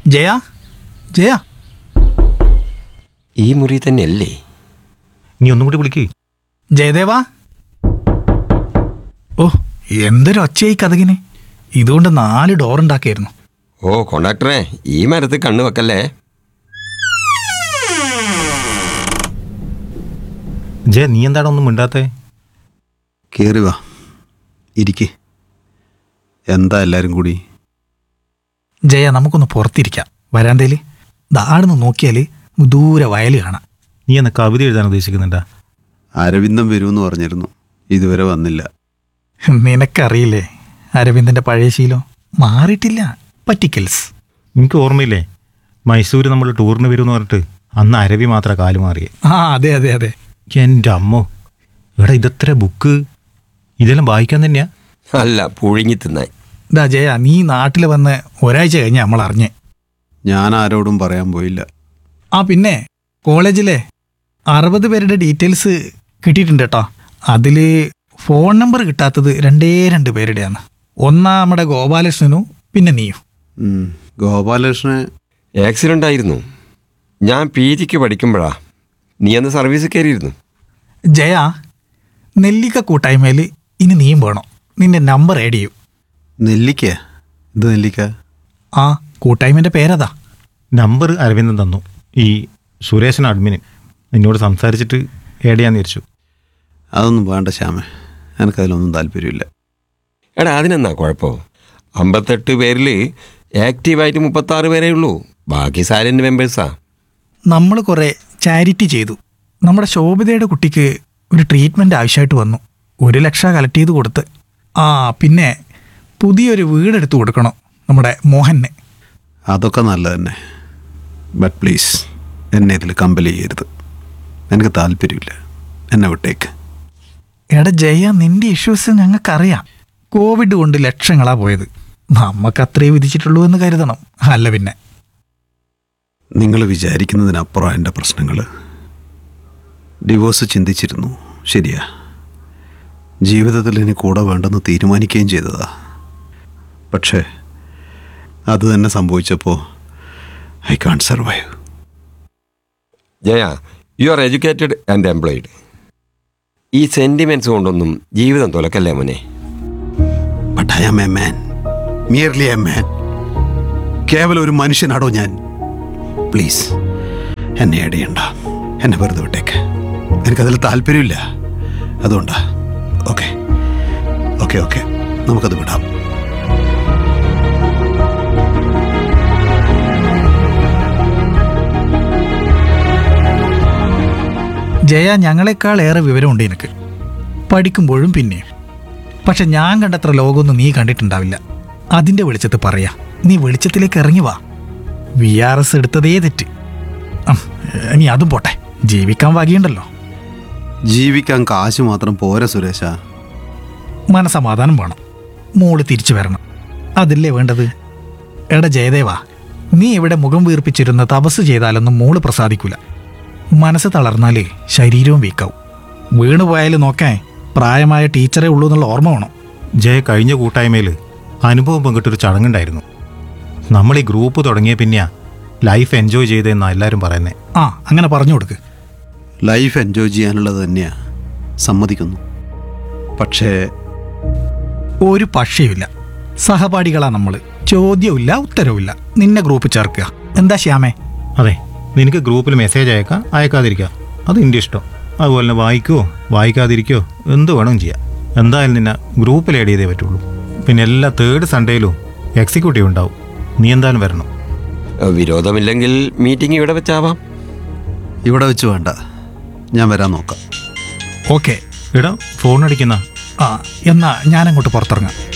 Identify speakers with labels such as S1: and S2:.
S1: ജയ ജയ
S2: ഈ മുറി തന്നെയല്ലേ
S3: നീ ഒന്നും കൂടി വിളിക്ക്
S1: ജയദേവാ ഓ എന്തൊരു ഒച്ചയായി കഥകിന് ഇതുകൊണ്ട് നാല് ഡോർ ഉണ്ടാക്കിയായിരുന്നു
S2: ഓ കൊണ്ടാക്ടറെ ഈ മരത്ത് കണ്ണു വെക്കല്ലേ
S3: ജയ നീ എന്താണ് ഒന്നും മിണ്ടാത്തേ
S4: കയറി വാ ഇരിക്ക് എന്താ എല്ലാവരും കൂടി
S1: ജയ നമുക്കൊന്ന് പുറത്തിരിക്കാം വരാന്തയിൽ ദാടുന്ന് നോക്കിയാൽ ദൂരെ വയൽ കാണാം
S3: നീ എന്ന കവിത എഴുതാൻ ഉദ്ദേശിക്കുന്നുണ്ടാ
S4: അരവിന്ദം വരുമെന്ന് പറഞ്ഞിരുന്നു ഇതുവരെ വന്നില്ല
S1: നിനക്കറിയില്ലേ അരവിന്ദന്റെ പഴയ ശീലം മാറിയിട്ടില്ല പറ്റിക്കൽസ്
S3: എനിക്ക് ഓർമ്മയില്ലേ മൈസൂർ നമ്മൾ ടൂറിന് വരുമെന്ന് പറഞ്ഞിട്ട് അന്ന് അരവി മാത്രം കാല് മാറിയേ
S1: ആ അതെ അതെ അതെ
S3: എൻ്റെ അമ്മോ എടാ ഇതെത്ര ബുക്ക് ഇതെല്ലാം വായിക്കാൻ തന്നെയാ
S2: അല്ല പുഴുങ്ങി തിന്നാൻ
S1: ദാ ജയ നീ നാട്ടിൽ വന്ന് ഒരാഴ്ച കഴിഞ്ഞ് നമ്മൾ അറിഞ്ഞേ
S4: ഞാൻ ആരോടും പറയാൻ പോയില്ല
S1: ആ പിന്നെ കോളേജിലെ അറുപത് പേരുടെ ഡീറ്റെയിൽസ് കിട്ടിയിട്ടുണ്ട് കേട്ടോ അതിൽ ഫോൺ നമ്പർ കിട്ടാത്തത് രണ്ടേ രണ്ട് പേരുടെയാണ് ഒന്നാ നമ്മുടെ ഗോപാലകൃഷ്ണനും പിന്നെ നീയും
S4: ഉം, ഗോപാലകൃഷ്ണനെ
S2: ആക്സിഡൻ്റ് ആയിരുന്നു ഞാൻ പി ജിക്ക് പഠിക്കുമ്പോഴാ നീ അന്ന് സർവീസ് കയറിയിരുന്നു
S1: ജയ നെല്ലിക്ക കൂട്ടായ്മയിൽ ഇനി നീയും വേണം നിന്റെ നമ്പർ ആഡ് ചെയ്യും
S4: നെല്ലിക്ക എന്ത് നെല്ലിക്ക
S1: ആ കൂട്ടായ്മൻ്റെ പേരതാ
S3: നമ്പർ അരവിന്ദൻ തന്നു ഈ സുരേഷൻ അഡ്മിന് നിന്നോട് സംസാരിച്ചിട്ട് ഏഡ് ചെയ്യാന്ന് വിചാരിച്ചു
S4: അതൊന്നും വേണ്ട ശ്യാമേ എനിക്കതിലൊന്നും താല്പര്യമില്ല
S2: എടാ അതിനെന്നാ കുഴപ്പമോ അമ്പത്തെട്ട് പേരിൽ ആക്റ്റീവായിട്ട് മുപ്പത്താറ് പേരേ ഉള്ളൂ ബാക്കി സൈലന്റ് മെമ്പേഴ്സാ
S1: നമ്മൾ കുറേ ചാരിറ്റി ചെയ്തു നമ്മുടെ ശോഭിതയുടെ കുട്ടിക്ക് ഒരു ട്രീറ്റ്മെൻറ്റ് ആവശ്യമായിട്ട് വന്നു ഒരു ലക്ഷം കളക്ട് ചെയ്ത് കൊടുത്ത് ആ പിന്നെ പുതിയൊരു വീടെടുത്ത് കൊടുക്കണം നമ്മുടെ മോഹന്
S4: അതൊക്കെ നല്ലത് തന്നെ ബട്ട് പ്ലീസ് എന്നെ ഇതിൽ കമ്പൽ ചെയ്യരുത് എനിക്ക് താല്പര്യമില്ല എന്നെ വിട്ടേക്ക്
S1: എടാ ജയ നിന്റെ ഇഷ്യൂസ് ഞങ്ങൾക്കറിയാം കോവിഡ് കൊണ്ട് ലക്ഷങ്ങളാ പോയത് നമുക്ക് അത്രേ വിധിച്ചിട്ടുള്ളൂ എന്ന് കരുതണം അല്ല പിന്നെ
S4: നിങ്ങൾ വിചാരിക്കുന്നതിനപ്പുറം എൻ്റെ പ്രശ്നങ്ങൾ ഡിവോഴ്സ് ചിന്തിച്ചിരുന്നു ശരിയാ ജീവിതത്തിൽ ഇനി കൂടെ വേണ്ടെന്ന് തീരുമാനിക്കുകയും ചെയ്തതാ പക്ഷേ അത് തന്നെ സംഭവിച്ചപ്പോൾ I can't survive
S2: Jaya you are educated and employed ഈ സെന്റിമെന്റ്സ് കൊണ്ടൊന്നും ജീവിതം തുലക്കല്ലേ മോനെ
S4: but I am a man merely a man കേവലം ഒരു മനുഷ്യനാടോ ഞാൻ പ്ലീസ് എന്നെ അടിയണ്ട എന്നെ വെറുതെ വിട്ടേക്ക് എനിക്കതിൽ താല്പര്യമില്ല അതുകൊണ്ടാ ഓക്കെ ഓക്കെ ഓക്കെ നമുക്കത് വിടാം
S1: ജയ ഞങ്ങളെക്കാൾ ഏറെ വിവരമുണ്ട് എനിക്ക് പഠിക്കുമ്പോഴും പിന്നെയും പക്ഷെ ഞാൻ കണ്ടത്ര ലോകമൊന്നും നീ കണ്ടിട്ടുണ്ടാവില്ല അതിൻ്റെ വെളിച്ചത്ത് പറയാ നീ വെളിച്ചത്തിലേക്ക് ഇറങ്ങി വാ വി ആർ എസ് എടുത്തതേ തെറ്റ് ഉം, ഇനി അതും പോട്ടെ ജീവിക്കാൻ വകയുണ്ടല്ലോ
S4: ജീവിക്കാൻ കാശ് മാത്രം പോരാ സുരേഷ
S1: മനസമാധാനം വേണം മോള് തിരിച്ചു വരണം അതല്ലേ വേണ്ടത് എടാ ജയദേവാ നീ ഇവിടെ മുഖം വീർപ്പിച്ചിരുന്ന് തപസ് ചെയ്താലൊന്നും മോള് പ്രസാദിക്കൂല മനസ്സ് തളർന്നാലേ ശരീരവും വീക്കാവും വീണ് പോയാൽ നോക്കാൻ പ്രായമായ ടീച്ചറേ ഉള്ളൂ എന്നുള്ള ഓർമ്മ വേണം
S3: ജയ കഴിഞ്ഞ കൂട്ടായ്മയിൽ അനുഭവം പങ്കിട്ടൊരു ചടങ്ങുണ്ടായിരുന്നു നമ്മൾ ഈ ഗ്രൂപ്പ് തുടങ്ങിയ പിന്നെയാ ലൈഫ് എൻജോയ് ചെയ്തതെന്നാണ് എല്ലാവരും പറയുന്നത്
S1: ആ അങ്ങനെ പറഞ്ഞു കൊടുക്ക്
S4: ലൈഫ് എൻജോയ് ചെയ്യാനുള്ളത് തന്നെയാ സമ്മതിക്കുന്നു പക്ഷേ
S1: ഒരു പക്ഷയുമില്ല സഹപാഠികളാ നമ്മൾ ചോദ്യവുമില്ല ഉത്തരവുമില്ല നിന്നെ ഗ്രൂപ്പ് ചേർക്കുക എന്താ ശ്യാമേ
S3: അതെ നിനക്ക് ഗ്രൂപ്പിൽ മെസ്സേജ് അയക്കാം അയക്കാതിരിക്കാം അത് എൻ്റെ ഇഷ്ടം അതുപോലെ തന്നെ വായിക്കുവോ വായിക്കാതിരിക്കോ എന്ത് വേണം ചെയ്യാം എന്തായാലും നിന്നെ ഗ്രൂപ്പിൽ ആഡ് ചെയ്തേ പറ്റുള്ളൂ പിന്നെ എല്ലാ തേർഡ് സൺഡേയിലും എക്സിക്യൂട്ടീവ് ഉണ്ടാവും നീ എന്തായാലും വരണം
S2: ഏഹ് വിരോധമില്ലെങ്കിൽ മീറ്റിംഗ് ഇവിടെ വെച്ചാവാം
S4: ഇവിടെ വെച്ച് വേണ്ട ഞാൻ വരാൻ നോക്കാം
S1: ഓക്കെ
S3: എടാ ഫോൺ അടിക്കുന്ന
S1: ആ എന്നാ ഞാനങ്ങോട്ട് പുറത്തിറങ്ങാം